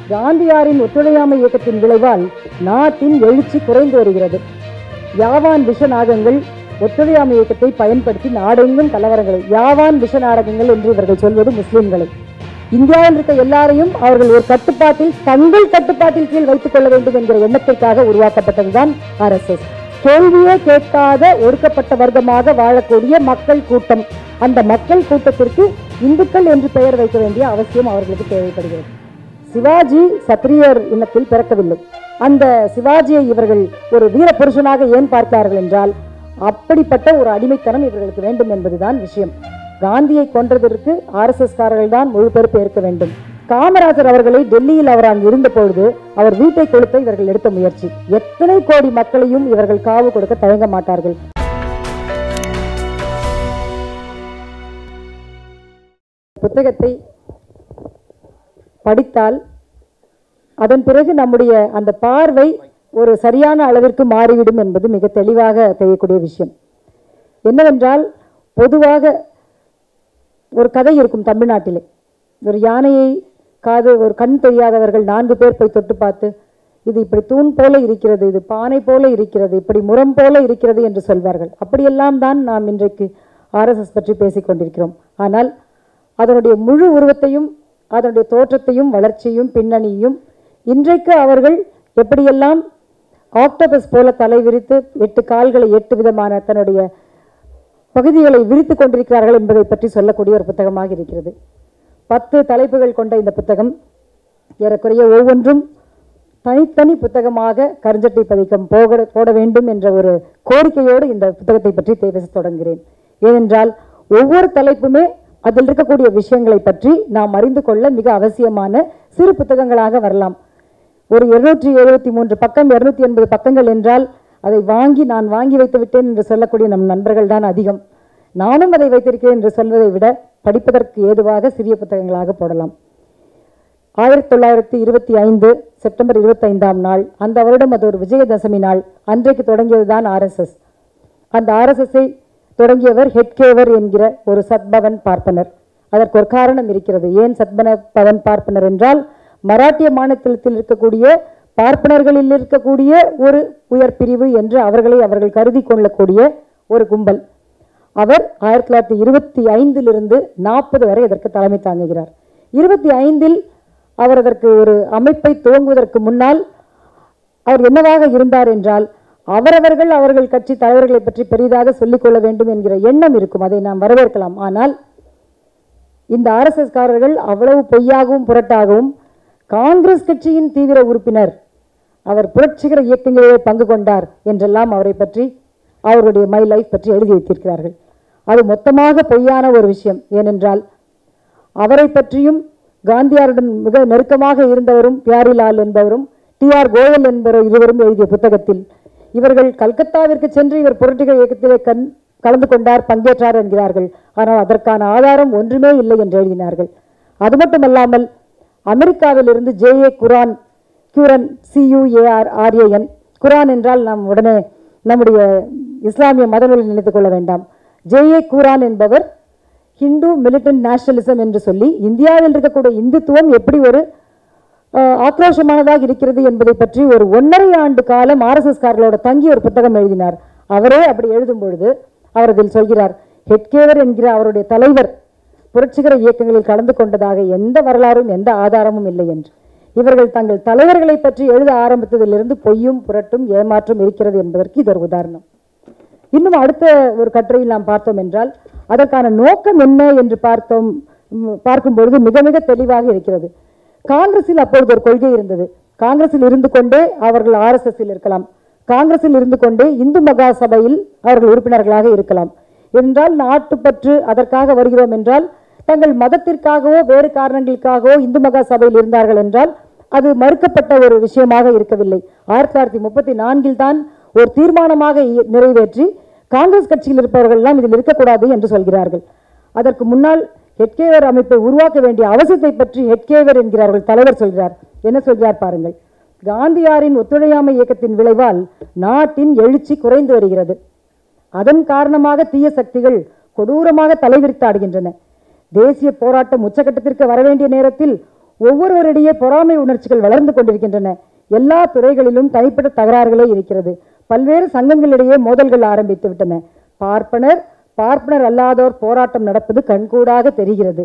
காந்தியாரின் ஒத்துழையாமை இயக்கத்தின் விளைவால் நாட்டின் எழுச்சி குறைந்து வருகிறது யாவான் விஷ நாகங்கள் ஒத்துழையாமை இயக்கத்தை பயன்படுத்தி நாடெங்கும் கலவரங்களை யாவான் விஷ நாடகங்கள் என்று இவர்கள் சொல்வது முஸ்லிம்களை இந்தியாவில் இருக்க எல்லாரையும் அவர்கள் ஒரு கட்டுப்பாட்டில் தங்கள் கட்டுப்பாட்டில் கீழ் வைத்துக் கொள்ள வேண்டும் என்கிற எண்ணத்திற்காக உருவாக்கப்பட்டதுதான் ஆர்எஸ்எஸ் கேள்வியே கேட்காத ஒடுக்கப்பட்ட வர்க்கமாக வாழக்கூடிய மக்கள் கூட்டம் அந்த மக்கள் கூட்டத்திற்கு இந்துக்கள் என்று பெயர் வைக்க வேண்டிய அவசியம் அவர்களுக்கு தேவைப்படுகிறது சிவாஜி சத்திரியர் இனத்தில் பிறக்கவில்லை அந்த சிவாஜியை இவர்கள் ஒரு வீர புருஷனாக ஏன் பார்க்கிறார்கள் என்றால் அப்படிப்பட்ட ஒரு அடிமைத்தனம் இவர்களுக்கு வேண்டும் என்பதுதான் விஷயம் காந்தியை கொன்றதற்கு ஆர்எஸ்எஸ் காரர்கள் தான் முழு பொறுப்பு ஏற்க வேண்டும் காமராஜர் அவர்களை டெல்லியில் அவர் அங்கு இருந்த பொழுது அவர் வீட்டை கொளுத்த இவர்கள் எடுத்த முயற்சி எத்தனை கோடி மக்களையும் இவர்கள் காவு கொடுக்க தயங்க மாட்டார்கள் புத்தகத்தை படித்தால் அதன் பிறகு நம்முடைய அந்த பார்வை ஒரு சரியான அளவிற்கு மாறிவிடும் என்பது மிக தெளிவாக தெரியக்கூடிய விஷயம் என்னவென்றால் பொதுவாக ஒரு கதை இருக்கும் தமிழ்நாட்டிலே ஒரு யானையை காது ஒரு கண் தெரியாதவர்கள் நான்கு பேர் போய் தொட்டு பார்த்து இது இப்படி தூண் போல இருக்கிறது இது பானை போல இருக்கிறது இப்படி முரம் போல இருக்கிறது என்று சொல்வார்கள் அப்படியெல்லாம் தான் நாம் இன்றைக்கு ஆர்எஸ்எஸ் பற்றி பேசிக் கொண்டிருக்கிறோம் ஆனால் அதனுடைய முழு உருவத்தையும் அதனுடைய தோற்றத்தையும் வளர்ச்சியும் பின்னணியும் இன்றைக்கு அவர்கள் எப்படியெல்லாம் ஆக்டோபஸ் போல தலை விரித்து எட்டு கால்களை எட்டு விதமான தன்னுடைய பகுதிகளை விரித்து கொண்டிருக்கிறார்கள் என்பதை பற்றி சொல்லக்கூடிய ஒரு புத்தகமாக இருக்கிறது பத்து தலைப்புகள் கொண்ட இந்த புத்தகம் ஏறக்குறைய ஒவ்வொன்றும் தனித்தனி புத்தகமாக கருஞ்சட்டை பதிக்கம் போக போட வேண்டும் என்ற ஒரு கோரிக்கையோடு இந்த புத்தகத்தை பற்றி பேச தொடங்குகிறேன் ஏனென்றால் ஒவ்வொரு தலைப்புமே அதில் இருக்கக்கூடிய விஷயங்களை பற்றி நாம் அறிந்து கொள்ள மிக அவசியமான சிறு புத்தகங்களாக வரலாம் ஒரு இருநூற்றி எழுபத்தி மூன்று பக்கம் இருநூத்தி எண்பது பக்கங்கள் என்றால் அதை வாங்கி நான் வாங்கி வைத்து விட்டேன் என்று சொல்லக்கூடிய நம் நண்பர்கள் தான் அதிகம் நானும் அதை வைத்திருக்கிறேன் என்று சொல்வதை விட படிப்பதற்கு ஏதுவாக சிறிய புத்தகங்களாக போடலாம் ஆயிரத்தி தொள்ளாயிரத்தி இருபத்தி ஐந்து செப்டம்பர் இருபத்தைந்தாம் நாள் அந்த வருடம் அது ஒரு விஜயதசமி நாள் அன்றைக்கு தொடங்கியது தான் ஆர்எஸ்எஸ் அந்த ஆர்எஸ்எஸ்ஸை தொடங்கியவர் ஹெட்கேவர் என்கிற ஒரு சத்பவன் பார்ப்பனர் அதற்கு ஒரு காரணம் இருக்கிறது ஏன் சத்பன பவன் பார்ப்பனர் என்றால் மராட்டிய மாநிலத்தில் இருக்கக்கூடிய பார்ப்பனர்களில் இருக்கக்கூடிய ஒரு உயர் பிரிவு என்று அவர்களை அவர்கள் கருதி கொள்ளக்கூடிய ஒரு கும்பல் அவர் ஆயிரத்தி தொள்ளாயிரத்தி இருபத்தி ஐந்திலிருந்து நாற்பது வரை இதற்கு தலைமை தாங்குகிறார் இருபத்தி ஐந்தில் அவர் அதற்கு ஒரு அமைப்பை துவங்குவதற்கு முன்னால் அவர் என்னவாக இருந்தார் என்றால் அவரவர்கள் அவர்கள் கட்சி தலைவர்களை பற்றி பெரிதாக சொல்லிக்கொள்ள வேண்டும் என்கிற எண்ணம் இருக்கும் அதை நாம் வரவேற்கலாம் ஆனால் இந்த ஆர்எஸ்எஸ் காரர்கள் அவ்வளவு பொய்யாகவும் புரட்டாகவும் காங்கிரஸ் கட்சியின் தீவிர உறுப்பினர் அவர் புரட்சிகர இயக்கங்களிலே பங்கு கொண்டார் என்றெல்லாம் அவரை பற்றி அவருடைய மை லைஃப் பற்றி எழுதி வைத்திருக்கிறார்கள் அது மொத்தமாக பொய்யான ஒரு விஷயம் ஏனென்றால் அவரை பற்றியும் காந்தியாருடன் மிக நெருக்கமாக இருந்தவரும் பியாரிலால் என்பவரும் டி ஆர் கோயல் என்பவர் இருவரும் எழுதிய புத்தகத்தில் இவர்கள் கல்கத்தாவிற்கு சென்று இவர் புரட்சிகர இயக்கத்திலே கண் கலந்து கொண்டார் பங்கேற்றார் என்கிறார்கள் ஆனால் அதற்கான ஆதாரம் ஒன்றுமே இல்லை என்று எழுதினார்கள் அது மட்டுமல்லாமல் அமெரிக்காவிலிருந்து ஜே ஏ குரான் கியூரன் சியூஏஆர் ஆர்ஏஎன் குரான் என்றால் நாம் உடனே நம்முடைய இஸ்லாமிய மதங்களில் நினைத்துக் கொள்ள வேண்டாம் ஜே ஏ குரான் என்பவர் ஹிந்து மிலிட்டன்ட் நேஷனலிசம் என்று சொல்லி இந்தியாவில் இருக்கக்கூடிய இந்துத்துவம் எப்படி ஒரு அஹ், ஆக்ரோஷமானதாக இருக்கிறது என்பதை பற்றி ஒரு ஒன்றரை ஆண்டு காலம் ஆர்எஸ்எஸ் காரர்களோட தங்கி ஒரு புத்தகம் எழுதினார் அவரே அப்படி எழுதும் பொழுது அவர் அதில் சொல்கிறார் ஹெட்கேவர் என்கிற அவருடைய தலைவர் புரட்சிகர இயக்கங்களில் கலந்து கொண்டதாக எந்த வரலாறும் எந்த ஆதாரமும் இல்லை என்று இவர்கள் தங்கள் தலைவர்களை பற்றி எழுத ஆரம்பித்ததிலிருந்து பொய்யும் புரட்டும் ஏமாற்றும் இருக்கிறது என்பதற்கு இது ஒரு உதாரணம் இன்னும் அடுத்த ஒரு கட்டுரையில் நாம் பார்த்தோம் என்றால் அதற்கான நோக்கம் என்ன என்று பார்த்தோம் ம், பார்க்கும்பொழுது மிக மிக தெளிவாக இருக்கிறது காங்கிரஸில் அப்பொழுது ஒரு கொள்கை இருந்தது காங்கிரஸில் இருந்து கொண்டே அவர்கள் ஆர்எஸ்எஸ்ஸில் இருக்கலாம் காங்கிரஸில் இருந்து கொண்டே இந்து மகா சபையில் அவர்கள் உறுப்பினர்களாக இருக்கலாம் என்றால் நாட்டுப்பற்று அதற்காக வருகிறோம் என்றால் தங்கள் மதத்திற்காகவோ வேறு காரணங்களுக்காகவோ இந்து மகா சபையில் இருந்தார்கள் என்றால் அது மறுக்கப்பட்ட ஒரு விஷயமாக இருக்கவில்லை ஆயிரத்தி தொள்ளாயிரத்தி முப்பத்தி நான்கில் தான் ஒரு தீர்மானமாக இ- நிறைவேற்றி காங்கிரஸ் கட்சியில் இருப்பவர்கள் எல்லாம் இதில் இருக்கக்கூடாது என்று சொல்கிறார்கள் அதற்கு முன்னால் ஹெட்கேவர் அமைப்பை உருவாக்க வேண்டிய அவசியத்தை பற்றி ஹெட்கேவர் என்கிறார்கள் தலைவர் சொல்கிறார் என்ன சொல்கிறார் பாருங்கள் காந்தியாரின் ஒத்துழையாமை இயக்கத்தின் விளைவால் நாட்டின் எழுச்சி குறைந்து வருகிறது அதன் காரணமாக தீய சக்திகள் கொடூரமாக தலைவிரித்தாடுகின்றன தேசிய போராட்டம் உச்சகட்டத்திற்கு வரவேண்டிய நேரத்தில் ஒவ்வொருவரிடையே பொறாமை உணர்ச்சிகள் வளர்ந்து கொண்டிருக்கின்றன எல்லா துறைகளிலும் தனிப்பட்ட தகராறுகளே இருக்கிறது பல்வேறு சங்கங்களிடையே மோதல்கள் ஆரம்பித்து விட்டன பார்ப்பனர் பார்ப்பனர் அல்லாதோர் போராட்டம் நடப்பது கண்கூடாக தெரிகிறது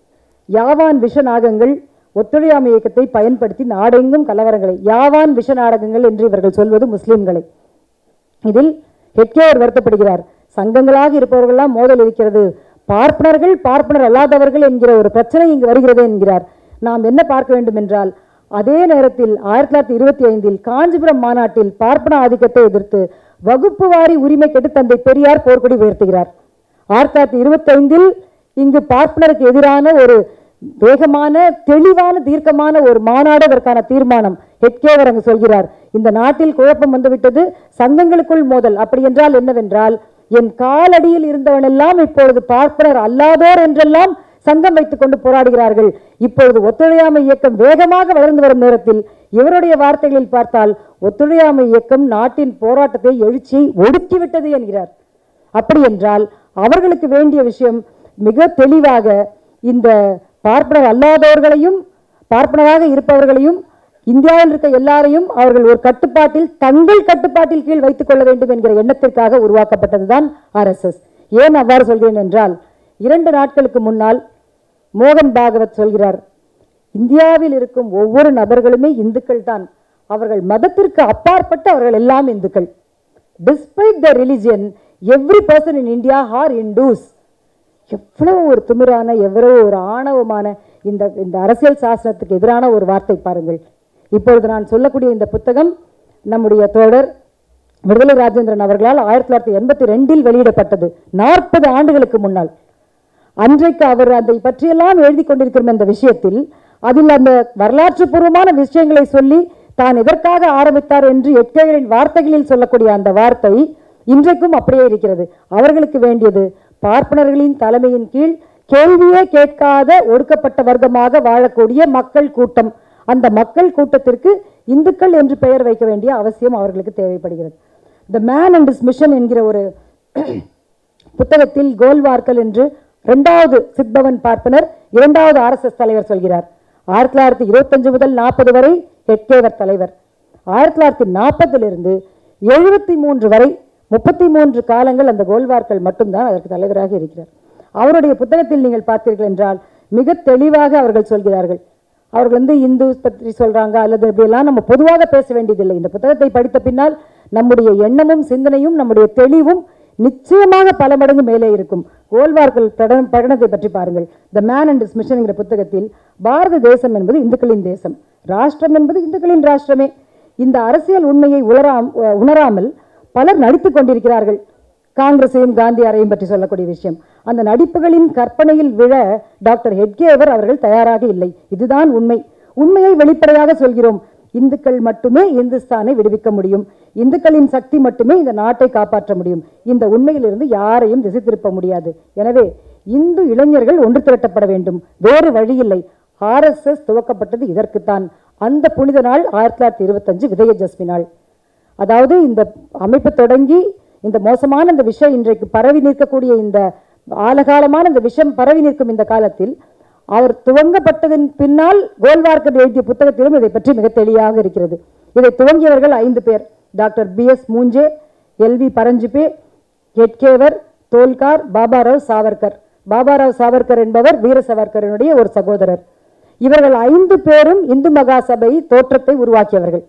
யாவான் விஷ நாகங்கள் ஒத்துழையாமை இயக்கத்தை பயன்படுத்தி நாடெங்கும் கலவரங்களை யாவான் விஷ நாடகங்கள் என்று இவர்கள் சொல்வது முஸ்லிம்களை இதில் ஹெட்கேவர் வருத்தப்படுகிறார் சங்கங்களாக இருப்பவர்கள்லாம் மோதல் இருக்கிறது பார்ப்பனர்கள் பார்ப்பனர் அல்லாதவர்கள் என்கிற ஒரு பிரச்சனை இங்கு வருகிறது என்கிறார் நாம் என்ன பார்க்க வேண்டும் என்றால் அதே நேரத்தில் ஆயிரத்தி தொள்ளாயிரத்தி இருபத்தி ஐந்தில் காஞ்சிபுரம் மாநாட்டில் பார்ப்பன ஆதிக்கத்தை எதிர்த்து வகுப்பு வாரி உரிமை கெட்டு தந்தை பெரியார் போர்க்கொடி உயர்த்துகிறார் ஆயிரத்தி தொள்ளாயிரத்தி இருபத்தைந்தில் இங்கு பார்ப்பனருக்கு எதிரான ஒரு வேகமான தெளிவான தீர்க்கமான ஒரு மாநாடு அதற்கான தீர்மானம் ஹெட்கேவர் அங்கு சொல்கிறார் இந்த நாட்டில் குழப்பம் வந்துவிட்டது சங்கங்களுக்குள் மோதல் அப்படி என்றால் என்னவென்றால் என் காலடியில் இருந்தவனெல்லாம் இப்பொழுது பார்ப்பனர் அல்லாதோர் என்றெல்லாம் சங்கம் வைத்துக் கொண்டு போராடுகிறார்கள் இப்பொழுது ஒத்துழையாமை இயக்கம் வேகமாக வளர்ந்து வரும் நேரத்தில் இவருடைய வார்த்தைகளில் பார்த்தால் ஒத்துழையாமை இயக்கம் நாட்டின் போராட்டத்தை எழுச்சியை ஒடுக்கிவிட்டது என்கிறார் அப்படி என்றால் அவர்களுக்கு வேண்டிய விஷயம் மிக தெளிவாக இந்த பார்ப்பனர் அல்லாதவர்களையும் பார்ப்பனராக இருப்பவர்களையும் இந்தியாவில் இருக்க எல்லாரையும் அவர்கள் ஒரு கட்டுப்பாட்டில் தங்கள் கட்டுப்பாட்டில் கீழ் வைத்துக் கொள்ள வேண்டும் என்கிற எண்ணத்திற்காக உருவாக்கப்பட்டதுதான் ஆர்எஸ்எஸ் ஏன் அவ்வாறு சொல்கிறேன் என்றால் இரண்டு நாட்களுக்கு முன்னால் மோகன் பாகவத் சொல்கிறார் இந்தியாவில் இருக்கும் ஒவ்வொரு நபர்களுமே இந்துக்கள் தான் அவர்கள் மதத்திற்கு அப்பாற்பட்டு அவர்கள் எல்லாம் இந்துக்கள் despite the religion every person in India are Hindus எவ்வளவு ஒரு திமிரான எவ்வளவு ஒரு ஆணவமான இந்த இந்த அரசியல் சாசனத்துக்கு எதிரான ஒரு வார்த்தை பாருங்கள் இப்பொழுது நான் சொல்லக்கூடிய இந்த புத்தகம் நம்முடைய தோழர் விடுதலை ராஜேந்திரன் அவர்களால் ஆயிரத்தி தொள்ளாயிரத்தி எண்பத்தி ரெண்டில் வெளியிடப்பட்டது நாற்பது ஆண்டுகளுக்கு முன்னால் அன்றைக்கு அவர் அதை பற்றியெல்லாம் எழுதி கொண்டிருக்கிற இந்த விஷயத்தில் அதில் அந்த வரலாற்று பூர்வமான விஷயங்களை சொல்லி தான் எதற்காக ஆரம்பித்தார் என்று எட்கேயரின் வார்த்தைகளில் சொல்லக்கூடிய அந்த வார்த்தை இன்றைக்கும் அப்படியே இருக்கிறது அவர்களுக்கு வேண்டியது பார்ப்பனர்களின் தலைமையின் கீழ் கேள்வியே கேட்காத ஒடுக்கப்பட்ட வர்க்கமாக வாழக்கூடிய மக்கள் கூட்டம் அந்த மக்கள் கூட்டத்திற்கு இந்துக்கள் என்று பெயர் வைக்க வேண்டிய அவசியம் அவர்களுக்கு தேவைப்படுகிறது the man and his mission என்கிற ஒரு புத்தகத்தில் கோல்வார்க்கல் என்று இரண்டாவது சித்பவன் பார்ப்பனர் இரண்டாவது ஆர்எஸ்எஸ் தலைவர் சொல்கிறார் ஆயிரத்தி தொள்ளாயிரத்தி இருபத்தஞ்சு முதல் நாற்பது வரை ஹெட்கேவர் தலைவர் ஆயிரத்தி தொள்ளாயிரத்தி நாற்பதிலிருந்து எழுபத்தி மூன்று வரை முப்பத்தி மூன்று காலங்கள் அந்த கோல்வார்க்கல் மட்டும்தான் அதற்கு தலைவராக இருக்கிறார் அவருடைய புத்தகத்தில் நீங்கள் பார்த்தீர்கள் என்றால் மிக தெளிவாக அவர்கள் சொல்கிறார்கள் அவர்கள் வந்து இந்து பற்றி சொல்றாங்க அல்லது இப்படியெல்லாம் நம்ம பொதுவாக பேச வேண்டியதில்லை இந்த புத்தகத்தை படித்த பின்னால் நம்முடைய எண்ணமும் சிந்தனையும் நம்முடைய தெளிவும் நிச்சயமாக பல மடங்கு மேலே இருக்கும் கோல்வார்கள் பிரகடன பிரகடனத்தை பற்றி பாருங்கள் த மேன் அண்ட் இஸ் மிஷன்ங்கிற புத்தகத்தில் பாரத தேசம் என்பது இந்துக்களின் தேசம் ராஷ்டிரம் என்பது இந்துக்களின் ராஷ்டிரமே இந்த அரசியல் உண்மையை உணராம் உணராமல் பலர் நடித்துக் கொண்டிருக்கிறார்கள் காங்கிரஸையும் காந்தியாரையும் பற்றி சொல்லக்கூடிய விஷயம் அந்த நடிப்புகளின் கற்பனையில் விழ டாக்டர் ஹெட்கேவர் அவர்கள் தயாராக இல்லை இதுதான் உண்மை உண்மையை வெளிப்படையாக சொல்கிறோம் இந்துக்கள் மட்டுமே இந்துஸ்தானை விடுவிக்க முடியும் இந்துக்களின் சக்தி மட்டுமே இந்த நாட்டை காப்பாற்ற முடியும் இந்த உண்மையிலிருந்து யாரையும் திசை திருப்ப முடியாது எனவே இந்து இளைஞர்கள் ஒன்று திரட்டப்பட வேண்டும் வேறு வழியில்லை ஆர்எஸ்எஸ் துவக்கப்பட்டது இதற்குத்தான் அந்த புனித நாள் ஆயிரத்தி தொள்ளாயிரத்தி இருபத்தஞ்சு விஜயதசமி நாள் அதாவது இந்த அமைப்பு தொடங்கி இந்த மோசமான இந்த விஷயம் இன்றைக்கு பரவி நிற்கக்கூடிய இந்த ஆலகாலமான இந்த விஷம் பரவி நிற்கும் இந்த காலத்தில் அவர் துவங்கப்பட்டதன் பின்னால் கோல்வார்க்கர் எழுதிய புத்தகத்திலும் இதை பற்றி மிக தெளிவாக இருக்கிறது இதை துவங்கியவர்கள் ஐந்து பேர் doctor B S Moonje L V Paranjpe Hedgewar Tholkar Babarao Savarkar Babarao Savarkar என்பவர் வீர சாவர்கரனுடைய ஒரு சகோதரர் இவர்கள் ஐந்து பேரும் இந்து மகாசபை தோற்றத்தை உருவாக்கியவர்கள்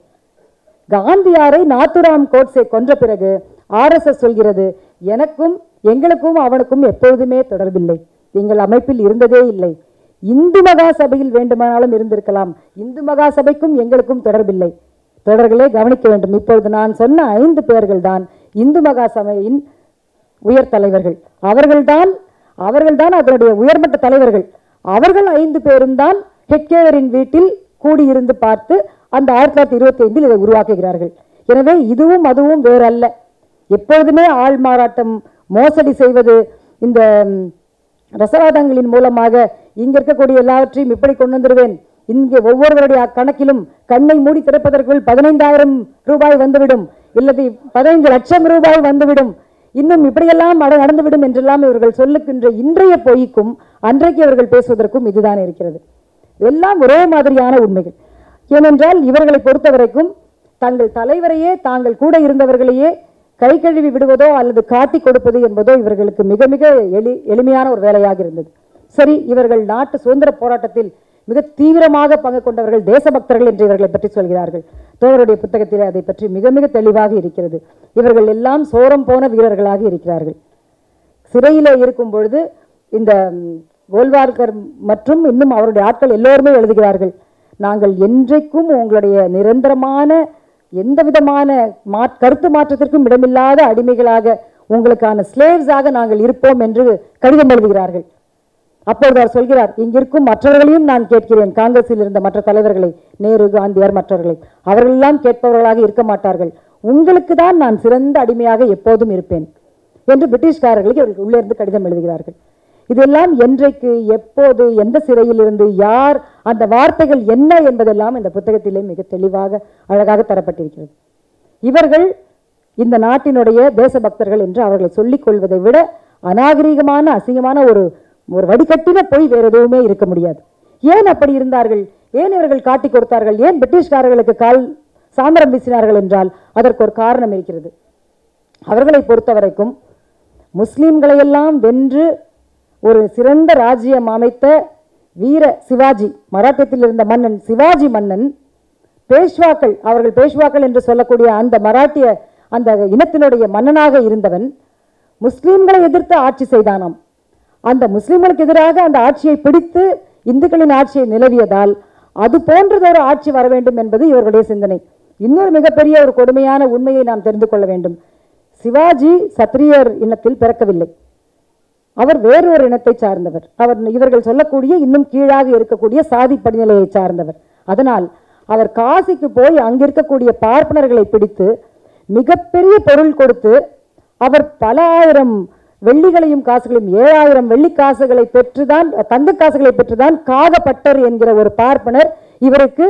காந்தியாரை நாத்துராம் கோட்ஸை கொன்ற பிறகு ஆர்எஸ்எஸ் சொல்கிறது எனக்கும் எங்களுக்கும் அவனுக்கும் எப்பொழுதுமே தொடர்பில்லை எங்கள் அமைப்பில் இருந்ததே இல்லை இந்து மகா சபையில் வேண்டுமானாலும் இருந்திருக்கலாம் இந்து மகா சபைக்கும் எங்களுக்கும் தொடர்பில்லை தொடர்களே கவனிக்க வேண்டும் இப்பொழுது நான் சொன்ன ஐந்து பேர்கள் தான் இந்து மகா சபையின் உயர் தலைவர்கள் அவர்கள்தான் அவர்கள்தான் அதனுடைய உயர்மட்ட தலைவர்கள் அவர்கள் ஐந்து பேரும் தான் ஹெட்கேவரின் வீட்டில் கூடியிருந்து பார்த்து அந்த ஆயிரத்தி தொள்ளாயிரத்தி இருபத்தி ஐந்தில் இதை உருவாக்குகிறார்கள் எனவே இதுவும் அதுவும் வேறல்ல எப்பொழுதுமே ஆள் மாறாட்டம் மோசடி செய்வது இந்த ம், ரசவாதங்களின் மூலமாக இங்க இருக்கக்கூடிய எல்லாவற்றையும் இப்படி கொண்டு வந்துடுவேன் இங்கே ஒவ்வொருவருடைய கணக்கிலும் கண்ணை மூடி திறப்பதற்குள் பதினைந்தாயிரம் ரூபாய் வந்துவிடும் இல்லது பதினைந்து லட்சம் ரூபாய் வந்துவிடும் இன்னும் இப்படியெல்லாம் அட- நடந்துவிடும் என்றெல்லாம் இவர்கள் சொல்லுகின்ற இன்றைய பொய்க்கும் அன்றைக்கு அவர்கள் பேசுவதற்கும் இதுதான் இருக்கிறது எல்லாம் ஒரே மாதிரியான உண்மைகள் ஏனென்றால் இவர்களை பொறுத்தவரைக்கும் தங்கள் தலைவரையே தாங்கள் கூட இருந்தவர்களையே கை கழுவி விடுவதோ அல்லது காட்டி கொடுப்பது என்பதோ இவர்களுக்கு மிக மிக எளி எளிமையான ஒரு வேலையாக இருந்தது சரி இவர்கள் நாட்டு சுதந்திர போராட்டத்தில் மிக தீவிரமாக பங்கு கொண்டவர்கள் தேசபக்தர்கள் என்று இவர்களை பற்றி சொல்கிறார்கள் தோழருடைய புத்தகத்திலே அதை பற்றி மிக மிக தெளிவாக இருக்கிறது இவர்கள் எல்லாம் சோரம் போன வீரர்களாக இருக்கிறார்கள் சிறையிலே இருக்கும் பொழுது இந்த ம், கோல்வால்கர் மற்றும் இன்னும் அவருடைய ஆட்கள் எல்லோருமே எழுதுகிறார்கள் நாங்கள் என்றைக்கும் உங்களுடைய நிரந்தரமான எந்த விதமான மா கருத்து மாற்றத்திற்கும் இடமில்லாத அடிமைகளாக உங்களுக்கான ஸ்லேவ்ஸாக நாங்கள் இருப்போம் என்று கடிதம் எழுதுகிறார்கள் அப்பொழுது அவர் சொல்கிறார் இங்கிருக்கும் மற்றவர்களையும் நான் கேட்கிறேன் காங்கிரஸில் இருந்த மற்ற தலைவர்களை நேரு காந்தியார் மற்றவர்களை அவர்களெல்லாம் கேட்பவர்களாக இருக்க மாட்டார்கள் உங்களுக்கு தான் நான் சிறந்த அடிமையாக எப்போதும் இருப்பேன் என்று பிரிட்டிஷ்காரர்களுக்கு அவர்கள் உள்ளே இருந்து கடிதம் எழுதுகிறார்கள் இதெல்லாம் என்றைக்கு எப்போது எந்த சிறையில் இருந்து யார் அந்த வார்த்தைகள் என்ன என்பதெல்லாம் இந்த புத்தகத்திலே மிக தெளிவாக அழகாக தரப்பட்டிருக்கிறது இவர்கள் இந்த நாட்டினுடைய தேசபக்தர்கள் என்று அவர்களை சொல்லிக் கொள்வதை விட அநாகரீகமான அசிங்கமான ஒரு ஒரு வடிகட்டின பொய் வேற எதுவுமே இருக்க முடியாது ஏன் அப்படி இருந்தார்கள் ஏன் இவர்கள் காட்டி கொடுத்தார்கள் ஏன் பிரிட்டிஷ்காரர்களுக்கு கால் சாமரம் வீசினார்கள் என்றால் அதற்கு ஒரு காரணம் இருக்கிறது அவர்களை பொறுத்தவரைக்கும் முஸ்லிம்களையெல்லாம் வென்று ஒரு சிறந்த ராஜ்யம் அமைத்த வீர சிவாஜி மராட்டியத்தில் இருந்த மன்னன் சிவாஜி மன்னன் பேஷ்வாக்கள் அவர்கள் பேஷ்வாக்கள் என்று சொல்லக்கூடிய அந்த மராட்டிய அந்த இனத்தினுடைய மன்னனாக இருந்தவன் முஸ்லிம்களை எதிர்த்து ஆட்சி செய்தானாம் அந்த முஸ்லிம்களுக்கு எதிராக அந்த ஆட்சியை பிடித்து இந்துக்களின் ஆட்சியை நிலவியதால் அது போன்றதொரு ஆட்சி வர வேண்டும் என்பது இவர்களுடைய சிந்தனை இன்னொரு மிகப்பெரிய ஒரு கொடுமையான உண்மையை நாம் தெரிந்து கொள்ள வேண்டும் சிவாஜி சத்திரியர் இனத்தில் பிறக்கவில்லை அவர் வேறொரு இனத்தை சார்ந்தவர் அவர் இவர்கள் சொல்லக்கூடிய இன்னும் கீழாக இருக்கக்கூடிய சாதி படிநிலையை சார்ந்தவர் அதனால் அவர் காசிக்கு போய் அங்கிருக்கக்கூடிய பார்ப்பனர்களை பிடித்து மிகப்பெரிய பொருள் கொடுத்து அவர் பல ஆயிரம் வெள்ளிகளையும் காசுகளையும் ஏழாயிரம் வெள்ளி காசுகளை பெற்றுதான் தங்க காசுகளை பெற்றுதான் காகப்பட்டர் என்கிற ஒரு பார்ப்பனர் இவருக்கு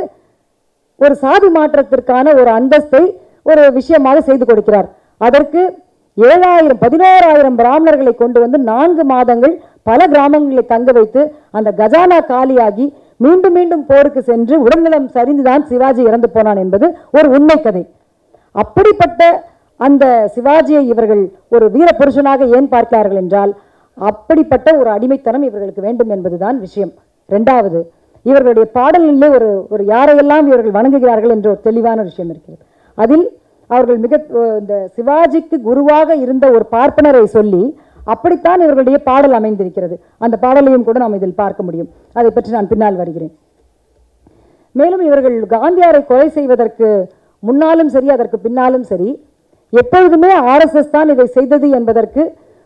ஒரு சாதி மாற்றத்திற்கான ஒரு அந்தஸ்தை ஒரு விஷயமாக செய்து கொடுக்கிறார் அதற்கு ஏழாயிரம் பதினோராயிரம் பிராமணர்களை கொண்டு வந்து நான்கு மாதங்கள் பல கிராமங்களை தங்க வைத்து அந்த கஜானா காலியாகி மீண்டும் மீண்டும் போருக்கு சென்று உடல்நலம் சரிந்துதான் சிவாஜி இறந்து போனான் என்பது ஒரு உண்மை கதை அப்படிப்பட்ட அந்த சிவாஜியை இவர்கள் ஒரு வீர புருஷனாக ஏன் பார்க்கிறார்கள் என்றால் அப்படிப்பட்ட ஒரு அடிமைத்தனம் இவர்களுக்கு வேண்டும் என்பதுதான் விஷயம் இரண்டாவது இவர்களுடைய பாடலிலே ஒரு ஒரு யாரையெல்லாம் இவர்கள் வணங்குகிறார்கள் என்ற ஒரு தெளிவான விஷயம் இருக்கிறது அதில் அவர்கள் மிக அஹ், இந்த சிவாஜிக்கு குருவாக இருந்த ஒரு பார்ப்பனரை சொல்லி அப்படித்தான் இவர்களுடைய பாடல் அமைந்திருக்கிறது அந்த பாடலையும் கூட நாம் இதில் பார்க்க முடியும் அதை பற்றி நான் பின்னால் வருகிறேன் மேலும் இவர்கள் காந்தியாரை கொலை செய்வதற்கு முன்னாலும் சரி அதற்கு பின்னாலும் சரி எப்பொழுதுமே ஆர்எஸ்எஸ் தான் இதை செய்தது என்பதற்கு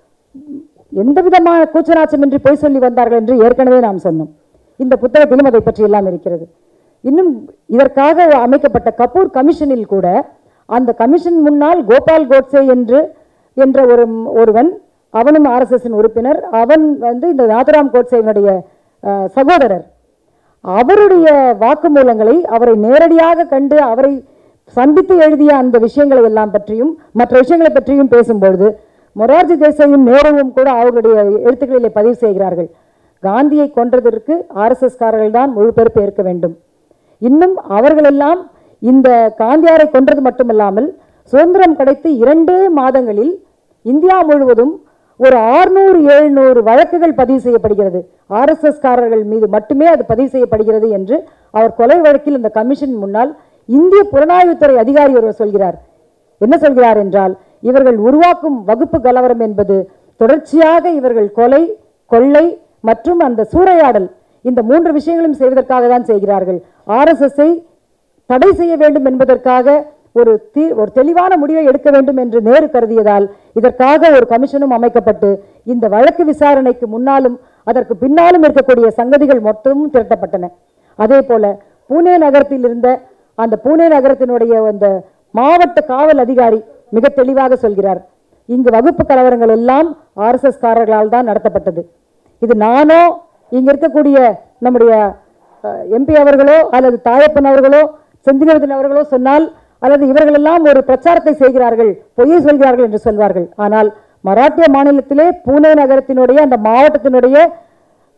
எந்த விதமான கூச்சநாச்சமின்றி பொய் சொல்லி வந்தார்கள் என்று ஏற்கனவே நாம் சொன்னோம் இந்த புத்தகத்திலும் அதை பற்றி எல்லாம் இருக்கிறது இன்னும் இதற்காக அமைக்கப்பட்ட கபூர் கமிஷனில் கூட அந்த கமிஷன் முன்னால் கோபால் கோட்சே என்று என்ற ஒரு ஒருவன் அவனும் ஆர்எஸ்எஸ்ஸின் உறுப்பினர் அவன் வந்து இந்த நாதராம் கோட்சேவினுடைய அஹ், சகோதரர் அவருடைய வாக்குமூலங்களை அவரை நேரடியாக கண்டு அவரை சந்தித்து எழுதிய அந்த விஷயங்களை எல்லாம் பற்றியும் மற்ற விஷயங்களை பற்றியும் பேசும்பொழுது மொரார்ஜி தேசாயும் நேருவும் கூட அவர்களுடைய எழுத்துக்களிலே பதிவு செய்கிறார்கள் காந்தியை கொன்றதற்கு ஆர்எஸ்எஸ் காரர்கள் தான் முழு பொறுப்பு ஏற்க வேண்டும் இன்னும் அவர்களெல்லாம் இந்த காந்தியாரை கொன்றது மட்டுமல்லாமல் சுதந்திரம் கிடைத்து இரண்டே மாதங்களில் இந்தியா முழுவதும் ஒரு ஆறுநூறு எழுநூறு வழக்குகள் பதிவு செய்யப்படுகிறது ஆர்எஸ்எஸ் காரர்கள் மீது மட்டுமே அது பதிவு செய்யப்படுகிறது என்று அவர் கொலை வழக்கில் இந்த கமிஷன் முன்னால் இந்திய புலனாய்வுத்துறை அதிகாரி ஒருவர் சொல்கிறார் என்ன சொல்கிறார் என்றால் இவர்கள் உருவாக்கும் வகுப்பு கலவரம் என்பது தொடர்ச்சியாக இவர்கள் கொலை கொள்ளை மற்றும் அந்த சூறையாடல் இந்த மூன்று விஷயங்களும் செய்வதற்காக தான் செய்கிறார்கள் ஆர்எஸ்எஸ்ஐ தடை செய்ய வேண்டும் என்பதற்காக ஒரு தீ ஒரு தெளிவான முடிவை எடுக்க வேண்டும் என்று நேரு கருதியதால் இதற்காக ஒரு கமிஷனும் அமைக்கப்பட்டு இந்த வழக்கு விசாரணைக்கு முன்னாலும் அதற்கு பின்னாலும் இருக்கக்கூடிய சங்கதிகள் மொத்தமும் திரட்டப்பட்டன அதே போல பூனே நகரத்தில் இருந்த அந்த பூனே நகரத்தினுடைய அந்த மாவட்ட காவல் அதிகாரி மிக தெளிவாக சொல்கிறார் இங்கு வகுப்பு கலவரங்கள் எல்லாம் ஆர்எஸ்எஸ் காரர்களால் தான் நடத்தப்பட்டது இது நானோ இங்க இருக்கக்கூடிய நம்முடைய எம்பி அவர்களோ அல்லது தாயப்பன் அவர்களோ செந்திலவதன் அவர்களோ சொன்னால் அல்லது இவர்களெல்லாம் ஒரு பிரச்சாரத்தை செய்கிறார்கள் பொய்யை சொல்கிறார்கள் என்று சொல்வார்கள் ஆனால் மராட்டிய மாநிலத்திலே பூனே நகரத்தினுடைய அந்த மாவட்டத்தினுடைய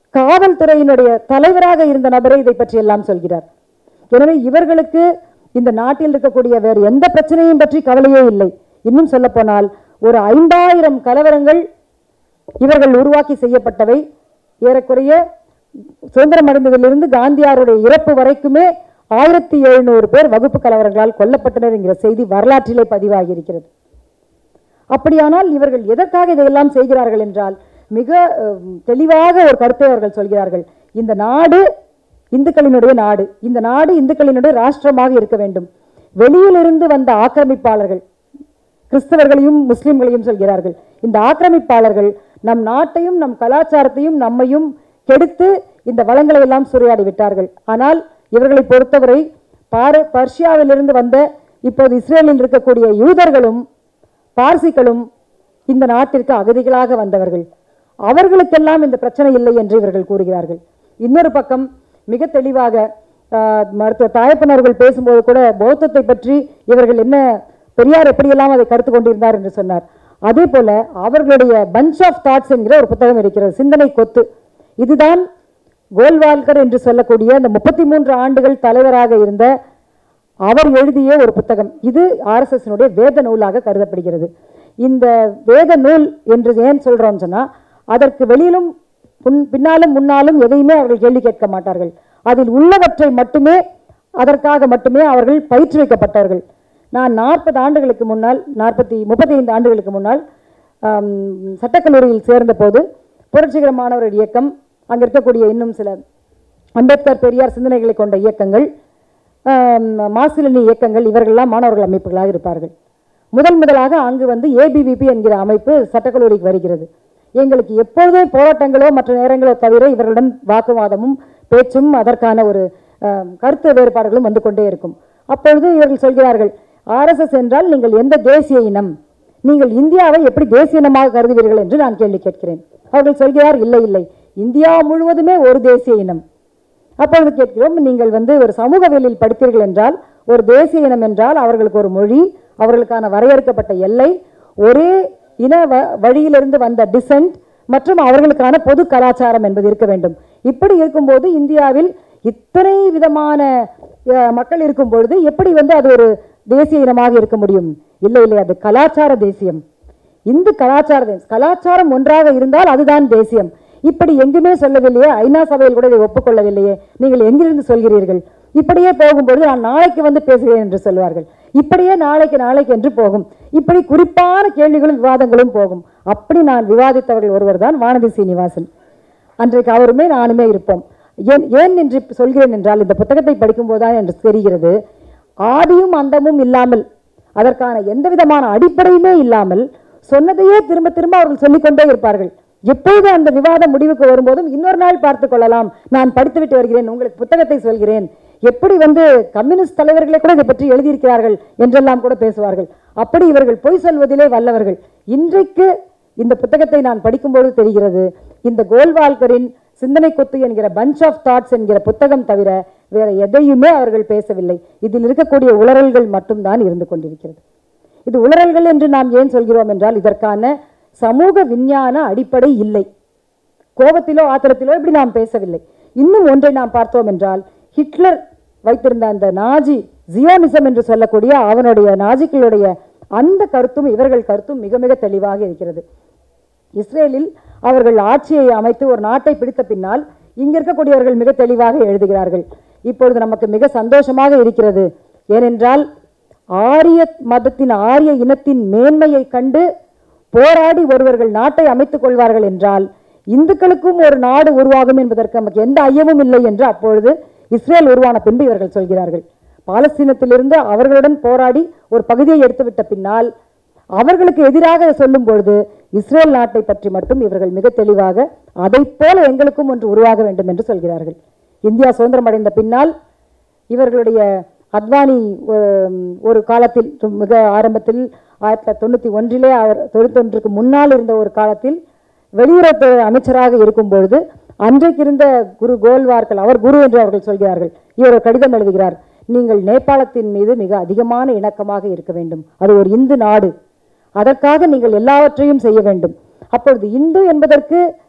காவல்துறையினுடைய தலைவராக இருந்த நபரே இதை பற்றி எல்லாம் சொல்கிறார் எனவே இவர்களுக்கு இந்த நாட்டில் இருக்கக்கூடிய வேறு எந்த பிரச்சனையும் பற்றி கவலையே இல்லை இன்னும் சொல்ல போனால் ஒரு ஐந்தாயிரம் கலவரங்கள் இவர்கள் உருவாக்கி செய்யப்பட்டவை ஏறக்குறைய சுதந்திரம் அடைந்ததிலிருந்து காந்தியாருடைய இறப்பு வரைக்குமே ஆயிரத்தி எழுநூறு பேர் வகுப்பு கலவரங்களால் கொல்லப்பட்டனர் என்கிற செய்தி வரலாற்றிலே பதிவாகி இருக்கிறது அப்படியானால் இவர்கள் எதற்காக இதையெல்லாம் செய்கிறார்கள் என்றால் மிக அஹ், தெளிவாக ஒரு கருத்தை அவர்கள் சொல்கிறார்கள் இந்த நாடு இந்துக்களினுடைய நாடு இந்த நாடு இந்துக்களினுடைய ராஷ்டிரமாக இருக்க வேண்டும் வெளியிலிருந்து வந்த ஆக்கிரமிப்பாளர்கள் கிறிஸ்தவர்களையும் முஸ்லிம்களையும் சொல்கிறார்கள் இந்த ஆக்கிரமிப்பாளர்கள் நம் நாட்டையும் நம் கலாச்சாரத்தையும் நம்மையும் கெடுத்து இந்த வளங்களை எல்லாம் சூறையாடி விட்டார்கள் ஆனால் இவர்களை பொறுத்தவரை பார பர்ஷியாவிலிருந்து வந்த இப்போது இஸ்ரேலில் இருக்கக்கூடிய யூதர்களும் பார்சிகளும் இந்த நாட்டிற்கு அகதிகளாக வந்தவர்கள் அவர்களுக்கெல்லாம் இந்த பிரச்சனை இல்லை என்று இவர்கள் கூறுகிறார்கள் இன்னொரு பக்கம் மிக தெளிவாக ஆஹ், மருத்துவர் தாயப்பன் அவர்கள் பேசும்போது கூட பௌத்தத்தை பற்றி இவர்கள் என்ன பெரியார் எப்படியெல்லாம் அதை கருத்து கொண்டிருந்தார் என்று சொன்னார் அதே போல அவர்களுடைய பஞ்ச் ஆஃப் தாட்ஸ் என்கிற ஒரு புத்தகம் இருக்கிறது சிந்தனை கொத்து இதுதான் கோல்வால்கர் என்று சொல்லக்கூடிய அந்த முப்பத்தி மூன்று ஆண்டுகள் தலைவராக இருந்த அவர் எழுதிய ஒரு புத்தகம் இது ஆர்எஸ்எஸ்னுடைய வேத நூலாக கருதப்படுகிறது இந்த வேத நூல் என்று ஏன் சொல்றோம்னு சொன்னா அதற்கு வெளியிலும் முன் பின்னாலும் முன்னாலும் எதையுமே அவர்கள் கேள்வி கேட்க மாட்டார்கள் அதில் உள்ளவற்றை மட்டுமே அதற்காக மட்டுமே அவர்கள் பயிற்றுவிக்கப்பட்டார்கள் நான் நாற்பது ஆண்டுகளுக்கு முன்னால் நாற்பத்தி முப்பத்தி ஐந்து ஆண்டுகளுக்கு முன்னால் ஆம், சட்டக்கல்லூரியில் சேர்ந்தபோது புரட்சிகர மாணவர் இயக்கம் அங்கே இருக்கக்கூடிய இன்னும் சில அம்பேத்கர் பெரியார் சிந்தனைகளை கொண்ட இயக்கங்கள் ஆம், மாசிலனி இயக்கங்கள் இவர்கள்லாம் மாணவர்கள் அமைப்புகளாக இருப்பார்கள் முதல் முதலாக அங்கு வந்து ஏபிவிபி என்கிற அமைப்பு சட்டக்கல்லூரிக்கு வருகிறது எங்களுக்கு எப்பொழுதே போராட்டங்களோ மற்ற நேரங்களோ தவிர இவர்களுடன் வாக்குவாதமும் பேச்சும் அதற்கான ஒரு ஆம், கருத்து வேறுபாடுகளும் வந்து கொண்டே இருக்கும் அப்பொழுது இவர்கள் சொல்கிறார்கள் ஆர்எஸ்எஸ் என்றால் நீங்கள் எந்த தேசிய இனம் நீங்கள் இந்தியாவை எப்படி தேசிய இனமாக கருதுவீர்கள் என்று நான் கேள்வி கேட்கிறேன் அவர்கள் சொல்கிறார் இல்லை இல்லை இந்தியா முழுவதுமே ஒரு தேசிய இனம் அப்பொழுது கேட்கிறோம் நீங்கள் வந்து ஒரு சமூகவியலில் படித்தீர்கள் என்றால் ஒரு தேசிய இனம் என்றால் அவர்களுக்கு ஒரு மொழி அவர்களுக்கான வரையறுக்கப்பட்ட எல்லை ஒரே இன வ- வழியிலிருந்து வந்த டிசென்ட் மற்றும் அவர்களுக்கான பொது கலாச்சாரம் என்பது இருக்க வேண்டும் இப்படி இருக்கும்போது இந்தியாவில் இத்தனை விதமான அஹ், மக்கள் இருக்கும் பொழுது எப்படி வந்து அது ஒரு தேசிய இனமாக இருக்க முடியும் இல்லை இல்லை அது கலாச்சார தேசியம் இந்து கலாச்சார தேசம் கலாச்சாரம் ஒன்றாக இருந்தால் அதுதான் தேசியம் இப்படி எங்குமே சொல்லவில்லையே ஐநா சபையில் கூட இதை ஒப்புக்கொள்ளவில்லையே நீங்கள் எங்கிருந்து சொல்கிறீர்கள் இப்படியே போகும்பொழுது நான் நாளைக்கு வந்து பேசுகிறேன் என்று சொல்வார்கள் இப்படியே நாளைக்கு நாளைக்கு என்று போகும் இப்படி குறிப்பான கேள்விகளும் விவாதங்களும் போகும் அப்படி நான் விவாதித்தவர்கள் ஒருவர் தான் வானதி சீனிவாசன் அன்றைக்கு அவருமே நானுமே இருப்போம் ஏன் ஏன் என்று சொல்கிறேன் என்றால் இந்த புத்தகத்தை படிக்கும்போதுதான் என்று தெரிகிறது ஆதியும் அந்தமும் இல்லாமல் அதற்கான எந்த விதமான அடிப்படையுமே இல்லாமல் சொன்னதையே திரும்ப திரும்ப அவர்கள் சொல்லிக்கொண்டே இருப்பார்கள் எப்பொழுது அந்த விவாதம் முடிவுக்கு வரும்போதும் இன்னொரு நாள் பார்த்துக் கொள்ளலாம் நான் படித்துவிட்டு வருகிறேன் உங்களுக்கு புத்தகத்தை சொல்கிறேன் எப்படி வந்து கம்யூனிஸ்ட் தலைவர்களே கூட இதை பற்றி எழுதியிருக்கிறார்கள் என்றெல்லாம் கூட பேசுவார்கள் அப்படி இவர்கள் பொய் சொல்வதிலே வல்லவர்கள் இன்றைக்கு இந்த புத்தகத்தை நான் படிக்கும்போது தெரிகிறது இந்த கோல்வால்கரின் சிந்தனை கொத்து என்கிற பஞ்ச் ஆஃப் தாட்ஸ் என்கிற புத்தகம் தவிர வேற எதையுமே அவர்கள் பேசவில்லை இதில் இருக்கக்கூடிய உளறல்கள் மட்டும்தான் இருந்து கொண்டிருக்கிறது இது உளறல்கள் என்று நாம் ஏன் சொல்கிறோம் என்றால் இதற்கான சமூக விஞ்ஞான அடிப்படை இல்லை கோபத்திலோ ஆத்திரத்திலோ இப்படி நாம் பேசவில்லை இன்னும் ஒன்றை நாம் பார்த்தோம் என்றால் ஹிட்லர் வைத்திருந்த அந்த நாஜி ஜியோனிசம் என்று சொல்லக்கூடிய அவனுடைய நாஜிக்களுடைய அந்த கருத்தும் இவர்கள் கருத்தும் மிக மிக தெளிவாக இருக்கிறது இஸ்ரேலில் அவர்கள் ஆட்சியை அமைத்து ஒரு நாட்டை பிடித்த பின்னால் இங்க இருக்கக்கூடியவர்கள் மிக தெளிவாக எழுதுகிறார்கள் இப்பொழுது நமக்கு மிக சந்தோஷமாக இருக்கிறது ஏனென்றால் ஆரிய மதத்தின் ஆரிய இனத்தின் மேன்மையை கண்டு போராடி ஒருவர்கள் நாட்டை அமைத்துக் கொள்வார்கள் என்றால் இந்துக்களுக்கும் ஒரு நாடு உருவாகும் என்பதற்கு நமக்கு எந்த ஐயமும் இல்லை என்று அப்பொழுது இஸ்ரேல் உருவான பின்பு இவர்கள் சொல்கிறார்கள் பாலஸ்தீனத்திலிருந்து அவர்களுடன் போராடி ஒரு பகுதியை எடுத்துவிட்ட பின்னால் அவர்களுக்கு எதிராக சொல்லும் பொழுது இஸ்ரேல் நாட்டை பற்றி மட்டும் இவர்கள் மிக தெளிவாக அதைப் போல எங்களுக்கும் ஒன்று உருவாக வேண்டும் என்று சொல்கிறார்கள் இந்தியா சுதந்திரம் அடைந்த பின்னால் இவர்களுடைய அத்வானி ஒரு- ஒரு காலத்தில் மிக ஆரம்பத்தில் ஆயிரத்தி தொள்ளாயிரத்தி தொண்ணூற்றி ஒன்றிலே அவர் தொண்ணூத்தொன்றுக்கு முன்னால் இருந்த ஒரு காலத்தில் வெளியுறவுத்துறை அமைச்சராக இருக்கும் பொழுது அன்றைக்கு இருந்த குரு கோல்வார்கள் அவர் குரு என்று அவர்கள் சொல்கிறார்கள் இவர் ஒரு கடிதம் எழுதுகிறார் நீங்கள் நேபாளத்தின் மீது மிக அதிகமான இணக்கமாக இருக்க வேண்டும் அது ஒரு இந்து நாடு அதற்காக நீங்கள் எல்லாவற்றையும் செய்ய வேண்டும் அப்பொழுது இந்து என்பதற்கு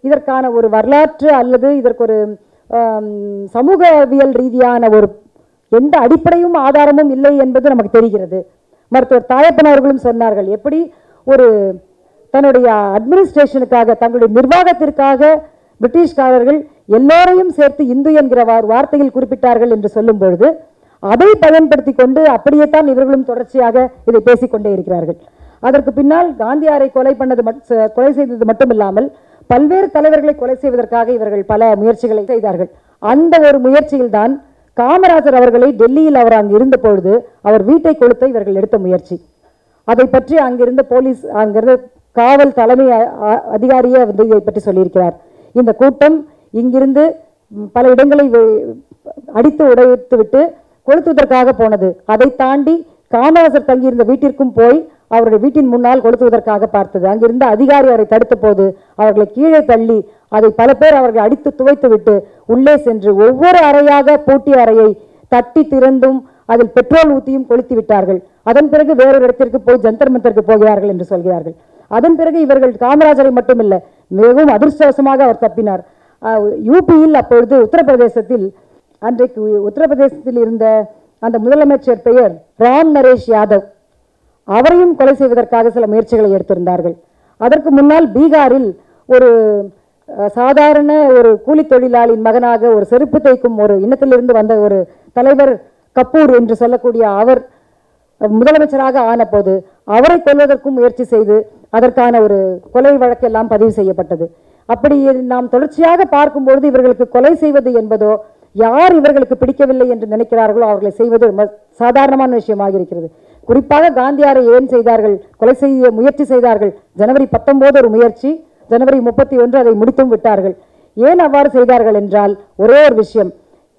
இதற்கான ஒரு வரலாற்று அல்லது இதற்கு ஒரு ஆம், சமூகவியல் ரீதியான ஒரு எந்த அடிப்படையும் ஆதாரமும் இல்லை என்பது நமக்கு தெரிகிறது மருத்துவர் தாயப்பன் அவர்களும் சொன்னார்கள் எப்படி ஒரு தன்னுடைய அட்மினிஸ்ட்ரேஷனுக்காக தங்களுடைய நிர்வாகத்திற்காக பிரிட்டிஷ்காரர்கள் எல்லோரையும் சேர்த்து இந்து என்கிற வா- வார்த்தையில் குறிப்பிட்டார்கள் என்று சொல்லும் பொழுது அதை பயன்படுத்தி கொண்டு அப்படியே தான் இவர்களும் தொடர்ச்சியாக இதை பேசிக்கொண்டே இருக்கிறார்கள் அதற்கு பின்னால் காந்தியாரை கொலை பண்ணது மட்- ச- கொலை செய்தது மட்டுமில்லாமல் பல்வேறு தலைவர்களை கொலை செய்வதற்காக இவர்கள் பல முயற்சிகளை செய்தார்கள் அந்த ஒரு முயற்சியில்தான் காமராஜர் அவர்களை டெல்லியில் அவர் அங்கு இருந்த பொழுது அவர் வீட்டை கொளுத்த இவர்கள் எடுத்த முயற்சி அதை பற்றி அங்கிருந்த போலீஸ் அங்கிருந்த காவல் தலைமை அ- அ- அதிகாரியே வந்து இதை பற்றி சொல்லியிருக்கிறார் இந்த கூட்டம் இங்கிருந்து ம், பல இடங்களை வெ- அடித்து உடைத்து விட்டு கொளுத்துவதற்காக போனது அதை தாண்டி காமராஜர் தங்கியிருந்த வீட்டிற்கும் போய் அவருடைய வீட்டின் முன்னால் கொளுத்துவதற்காக பார்த்தது அங்கிருந்த அதிகாரி அவரை தடுத்த போது அவர்களை கீழே தள்ளி அதை பல பேர் அவர்களை அடித்து துவைத்து விட்டு உள்ளே சென்று ஒவ்வொரு அறையாக பூட்டிய அறையை தட்டி திறந்தும் அதில் பெட்ரோல் ஊத்தியும் கொளுத்தி விட்டார்கள் அதன் பிறகு வேறொரு இடத்திற்கு போய் ஜந்தர் மந்தருக்கு போகிறார்கள் என்று சொல்கிறார்கள் அதன் பிறகு இவர்கள் காமராஜரை மட்டுமில்லை மிகவும் அதிர்ஷ்டவசமாக அவர் தப்பினார் அஹ், யூபியில் அப்பொழுது உத்தரப்பிரதேசத்தில் அன்றைக்கு உத்தரப்பிரதேசத்தில் இருந்த அந்த முதலமைச்சர் பெயர் ராம் நரேஷ் யாதவ் அவரையும் கொலை செய்வதற்காக சில முயற்சிகளை எடுத்திருந்தார்கள் அதற்கு முன்னால் பீகாரில் ஒரு அஹ், சாதாரண ஒரு கூலி தொழிலாளியின் மகனாக ஒரு செருப்பு தைக்கும் ஒரு இனத்திலிருந்து வந்த ஒரு தலைவர் கபூர் என்று சொல்லக்கூடிய அவர் அஹ், முதலமைச்சராக ஆனபோது அவரை கொல்வதற்கும் முயற்சி செய்து அதற்கான ஒரு கொலை வழக்கெல்லாம் பதிவு செய்யப்பட்டது அப்படி நாம் தொடர்ச்சியாக பார்க்கும்பொழுது இவர்களுக்கு கொலை செய்வது என்பதோ யார் இவர்களுக்கு பிடிக்கவில்லை என்று நினைக்கிறார்களோ அவர்களை செய்வது ரொம்ப சாதாரணமான விஷயமாக இருக்கிறது குறிப்பாக காந்தியாரை ஏன் செய்தார்கள் கொலை செய்ய முயற்சி செய்தார்கள் ஜனவரி பத்தொன்பது ஒரு முயற்சி ஜனவரி முப்பத்தி ஒன்று அதை முடித்தும் விட்டார்கள் ஏன் அவ்வாறு செய்தார்கள் என்றால் ஒரே ஒரு விஷயம்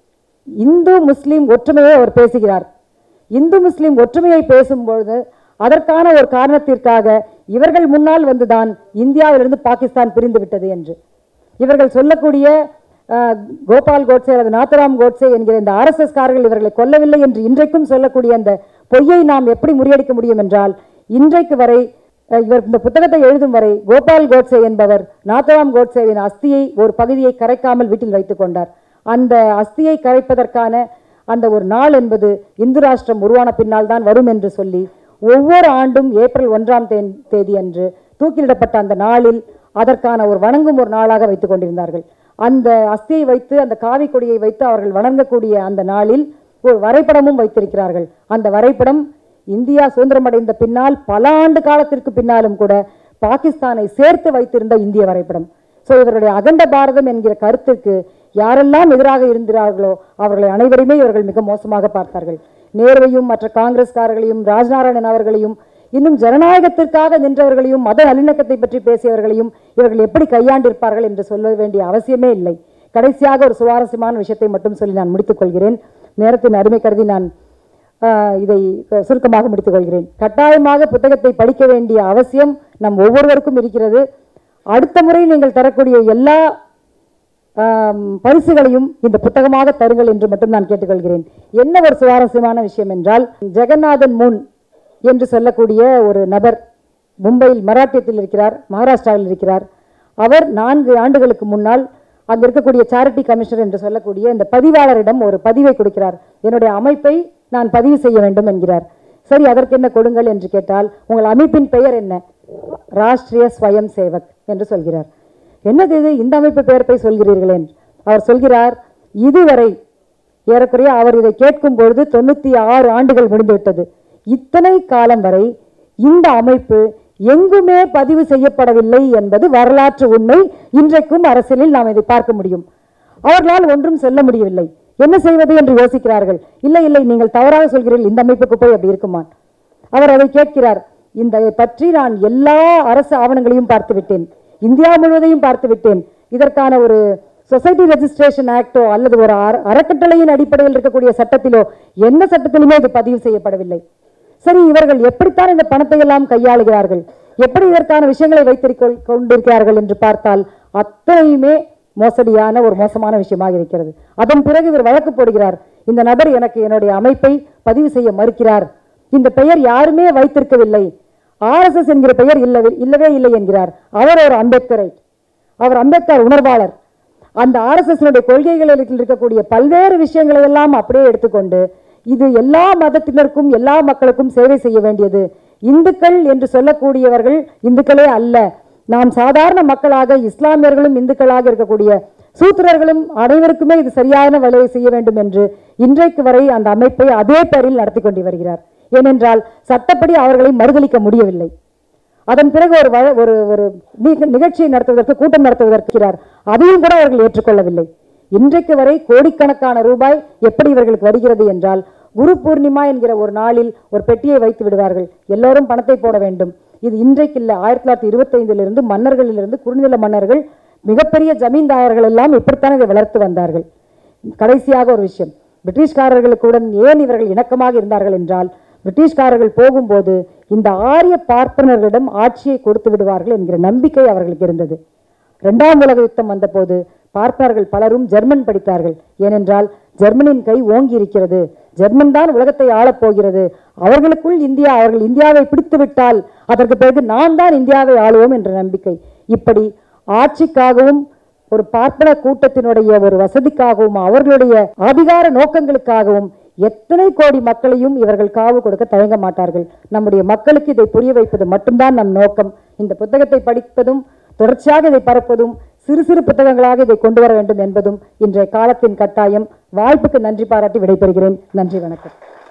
இந்து முஸ்லிம் ஒற்றுமையை அவர் பேசுகிறார் இந்து முஸ்லிம் ஒற்றுமையை பேசும்பொழுது அதற்கான ஒரு காரணத்திற்காக இவர்கள் முன்னால் வந்துதான் இந்தியாவிலிருந்து பாகிஸ்தான் பிரிந்து விட்டது என்று இவர்கள் சொல்லக்கூடிய அஹ், கோபால் கோட்சே அல்லது நாத்தராம் கோட்சே என்கிற இந்த ஆர்எஸ்எஸ் காரர்கள் இவர்களை கொல்லவில்லை என்று இன்றைக்கும் சொல்லக்கூடிய அந்த பொய்யை நாம் எப்படி முறியடிக்க முடியும் என்றால் இன்றைக்கு வரை அஹ், இவர் இந்த புத்தகத்தை எழுதும் வரை கோபால் கோட்சே என்பவர் நாத்தராம் கோட்சேவின் அஸ்தியை ஒரு பகுதியை கரைக்காமல் வீட்டில் வைத்துக் கொண்டார் அந்த அஸ்தியை கரைப்பதற்கான அந்த ஒரு நாள் என்பது இந்து ராஷ்டிரம் உருவான பின்னால் தான் வரும் என்று சொல்லி ஒவ்வொரு ஆண்டும் ஏப்ரல் ஒன்றாம் தே- தேதி அன்று தூக்கிலிடப்பட்ட அந்த நாளில் அதற்கான ஒரு வணங்கும் ஒரு நாளாக வைத்துக் கொண்டிருந்தார்கள் அந்த அஸ்தியை வைத்து அந்த காவி கொடியை வைத்து அவர்கள் வணங்கக்கூடிய அந்த நாளில் ஒரு வரைபடமும் வைத்திருக்கிறார்கள் அந்த வரைபடம் இந்தியா சுதந்திரமடைந்த பின்னால் பல ஆண்டு காலத்திற்கு பின்னாலும் கூட பாகிஸ்தானை சேர்த்து வைத்திருந்த இந்திய வரைபடம் ஸோ இவருடைய அகண்ட பாரதம் என்கிற கருத்துக்கு யாரெல்லாம் எதிராக இருந்தார்களோ அவர்களை அனைவருமே இவர்கள் மிக மோசமாக பார்த்தார்கள் நேருவையும் மற்ற காங்கிரஸ்காரர்களையும் ராஜ்நாராயணன் அவர்களையும் இன்னும் ஜனநாயகத்திற்காக நின்றவர்களையும் மத நல்லிணக்கத்தை பற்றி பேசியவர்களையும் இவர்கள் எப்படி கையாண்டிருப்பார்கள் என்று சொல்ல வேண்டிய அவசியமே இல்லை கடைசியாக ஒரு சுவாரஸ்யமான விஷயத்தை மட்டும் சொல்லி நான் முடித்துக் கொள்கிறேன் நேரத்தின் அருமை கருதி நான் ஆஹ், இதை அஹ், சுருக்கமாக முடித்துக் கொள்கிறேன் கட்டாயமாக புத்தகத்தை படிக்க வேண்டிய அவசியம் நம் ஒவ்வொருவருக்கும் இருக்கிறது அடுத்த முறை நீங்கள் தரக்கூடிய எல்லா ஆம், பரிசுகளையும் இந்த புத்தகமாக தருங்கள் என்று மட்டும் நான் கேட்டுக்கொள்கிறேன் என்ன ஒரு சுவாரஸ்யமான விஷயம் என்றால் ஜெகநாதன் முன் என்று சொல்லக்கூடிய ஒரு நபர் மும்பையில் மராட்டியத்தில் இருக்கிறார் மகாராஷ்டிராவில் இருக்கிறார் அவர் நான்கு ஆண்டுகளுக்கு முன்னால் அங்க இருக்கக்கூடிய சேரிட்டி கமிஷனர் என்று சொல்லக்கூடிய இந்த பதிவாளரிடம் ஒரு பதிவை கொடுக்கிறார் என்னுடைய அமைப்பை நான் பதிவு செய்ய வேண்டும் என்கிறார் சரி அதற்கு என்ன கொடுங்கள் என்று கேட்டால் உங்கள் அமைப்பின் பெயர் என்ன ராஷ்டிரிய ஸ்வயம் சேவக் என்று சொல்கிறார் என்னது இது இந்த அமைப்பு பெயர் போய் சொல்கிறீர்களே என்று. அவர் சொல்கிறார் இதுவரை ஏறக்குறைய அவர் இதை கேட்கும் பொழுது தொண்ணூத்தி ஆறு ஆண்டுகள் முடிந்துவிட்டது இத்தனை காலம் வரை இந்த அமைப்பு எங்குமே பதிவு செய்யப்படவில்லை என்பது வரலாற்று உண்மை இன்றைக்கும் அரசியலில் நாம் இதை பார்க்க முடியும் அவர்களால் ஒன்றும் சொல்ல முடியவில்லை என்ன செய்வது என்று யோசிக்கிறார்கள் இல்லை இல்லை நீங்கள் தவறாக சொல்கிறீர்கள் இந்த அமைப்புக்கு போய் அப்படி இருக்குமா அவர் அதை கேட்கிறார் இந்த பற்றி நான் எல்லா அரசு ஆவணங்களையும் பார்த்து விட்டேன் இந்தியா முழுவதையும் பார்த்து விட்டேன் இதற்கான ஒரு சொசைட்டி ரெஜிஸ்ட்ரேஷன் ஆக்டோ அல்லது ஒரு அற- அறக்கட்டளையின் அடிப்படையில் இருக்கக்கூடிய சட்டத்திலோ எந்த சட்டத்திலுமே இது பதிவு செய்யப்படவில்லை சரி இவர்கள் எப்படித்தான் இந்த பணத்தை எல்லாம் கையாளுகிறார்கள் எப்படி இதற்கான விஷயங்களை வைத்திருக்க கொண்டிருக்கிறார்கள் என்று பார்த்தால் அத்தனையுமே மோசடியான ஒரு மோசமான விஷயமாக இருக்கிறது அதன் பிறகு இவர் வழக்கு போடுகிறார் இந்த நபர் எனக்கு என்னுடைய அமைப்பை பதிவு செய்ய மறுக்கிறார் இந்த பெயர் யாருமே வைத்திருக்கவில்லை ஆர்எஸ்எஸ் என்கிற பெயர் இல்லவே இல்லவே இல்லை என்கிறார் அவர் ஒரு அம்பேத்கரை அவர் அம்பேத்கர் உணர்வாளர் அந்த ஆர்எஸ்எஸ் கொள்கைகளில் இருக்கக்கூடிய பல்வேறு விஷயங்களை எல்லாம் அப்படியே எடுத்துக்கொண்டு இது எல்லா மதத்தினருக்கும் எல்லா மக்களுக்கும் சேவை செய்ய வேண்டியது இந்துக்கள் என்று சொல்லக்கூடியவர்கள் இந்துக்களே அல்ல நாம் சாதாரண மக்களாக இஸ்லாமியர்களும் இந்துக்களாக இருக்கக்கூடிய சூத்திரர்களும் அனைவருக்குமே இது சரியான வேலையை செய்ய வேண்டும் என்று இன்றைக்கு வரை அந்த அமைப்பை அதே பேரில் நடத்தி கொண்டு வருகிறார் ஏனென்றால் சட்டப்படி அவர்களை மறுதளிக்க முடியவில்லை அதன் பிறகு ஒரு வழ- ஒரு ஒரு நிக- நிகழ்ச்சியை நடத்துவதற்கு கூட்டம் நடத்துவதற்கு இருக்கிறார். அதையும் கூட அவர்கள் ஏற்றுக்கொள்ளவில்லை இன்றைக்கு வரை கோடிக்கணக்கான ரூபாய் எப்படி இவர்களுக்கு வருகிறது என்றால் குரு பூர்ணிமா என்கிற ஒரு நாளில் ஒரு பெட்டியை வைத்து விடுவார்கள் எல்லோரும் பணத்தை போட வேண்டும் இது இன்றைக்கு இல்லை ஆயிரத்தி தொள்ளாயிரத்தி இருபத்தைந்திலிருந்து மன்னர்களிலிருந்து குறுநில மன்னர்கள் மிகப்பெரிய ஜமீன்தாரர்கள் எல்லாம் இப்படித்தான் இதை வளர்த்து வந்தார்கள் கடைசியாக ஒரு விஷயம் பிரிட்டிஷ்காரர்களுடன் ஏன் இவர்கள் இணக்கமாக இருந்தார்கள் என்றால் பிரிட்டிஷ்காரர்கள் போகும்போது இந்த ஆரிய பார்ப்பனர்களிடம் ஆட்சியை கொடுத்து விடுவார்கள் என்கிற நம்பிக்கை அவர்களுக்கு இருந்தது இரண்டாம் உலக யுத்தம் வந்தபோது பார்ப்பனர்கள் பலரும் ஜெர்மன் படித்தார்கள் ஏனென்றால் ஜெர்மனின் கை ஓங்கி இருக்கிறது ஜெர்மன் தான் உலகத்தை ஆளப் போகிறது அவர்களுக்குள் இந்தியா அவர்கள் இந்தியாவை பிடித்து விட்டால் அதற்கு பிறகு நான் தான் இந்தியாவை ஆளுவோம் என்ற நம்பிக்கை இப்படி ஆட்சிக்காகவும் ஒரு பார்ப்பன கூட்டத்தினுடைய ஒரு வசதிக்காகவும் அவர்களுடைய அதிகார நோக்கங்களுக்காகவும் எத்தனை கோடி மக்களையும் இவர்கள் காவு கொடுக்க தயங்க மாட்டார்கள் நம்முடைய மக்களுக்கு இதை புரிய வைப்பது மட்டும்தான் நம் நோக்கம் இந்த புத்தகத்தை படிப்பதும் தொடர்ச்சியாக இதை பரப்பதும் சிறு சிறு புத்தகங்களாக இதை கொண்டு வர வேண்டும் என்பதும் இன்றைய காலத்தின் கட்டாயம் வாய்ப்புக்கு நன்றி பாராட்டி விடைபெறுகிறேன் நன்றி வணக்கம்